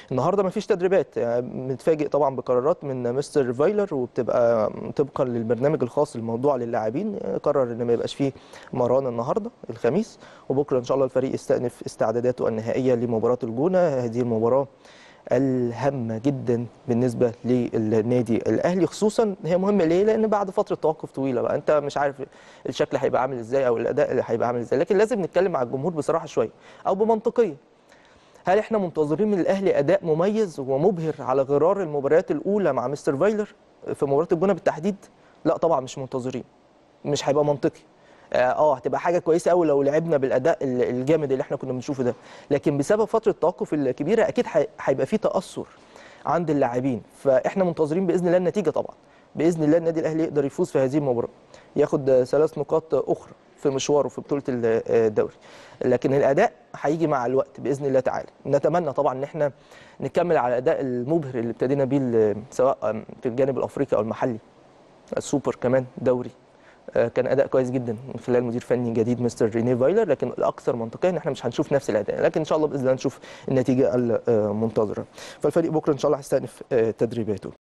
النهارده ما فيش تدريبات يعني متفاجئ طبعا بقرارات من مستر فايلر وبتبقى طبقا للبرنامج الخاص الموضوع للاعبين قرر ان ما يبقاش فيه مران النهارده الخميس وبكره ان شاء الله الفريق يستأنف استعداداته النهائيه لمباراه الجونه هذه المباراه الهامه جدا بالنسبه للنادي الاهلي خصوصا هي مهمه ليه؟ لان بعد فتره توقف طويله بقى انت مش عارف الشكل هيبقى عامل ازاي او الاداء اللي هيبقى عامل ازاي لكن لازم نتكلم مع الجمهور بصراحه شويه او بمنطقيه هل احنا منتظرين من الاهلي اداء مميز ومبهر على غرار المباريات الاولى مع مستر فايلر في مباراه الجونه بالتحديد؟ لا طبعا مش منتظرين مش هيبقى منطقي اه هتبقى حاجه كويسه قوي لو لعبنا بالاداء الجامد اللي احنا كنا بنشوفه ده لكن بسبب فتره التوقف الكبيره اكيد هيبقى في تاثر عند اللاعبين فاحنا منتظرين باذن الله النتيجه طبعا باذن الله النادي الاهلي يقدر يفوز في هذه المباراه ياخد ثلاث نقاط اخرى في مشواره في بطوله الدوري لكن الاداء هيجي مع الوقت باذن الله تعالى نتمنى طبعا ان احنا نكمل على الاداء المبهر اللي ابتدينا بيه سواء في الجانب الافريقي او المحلي السوبر كمان دوري كان اداء كويس جدا من خلال مدير فني جديد مستر ريني فايلر لكن الاكثر منطقيا ان احنا مش هنشوف نفس الاداء لكن ان شاء الله باذن الله نشوف النتيجه المنتظره فالفريق بكره ان شاء الله هيستأنف تدريباته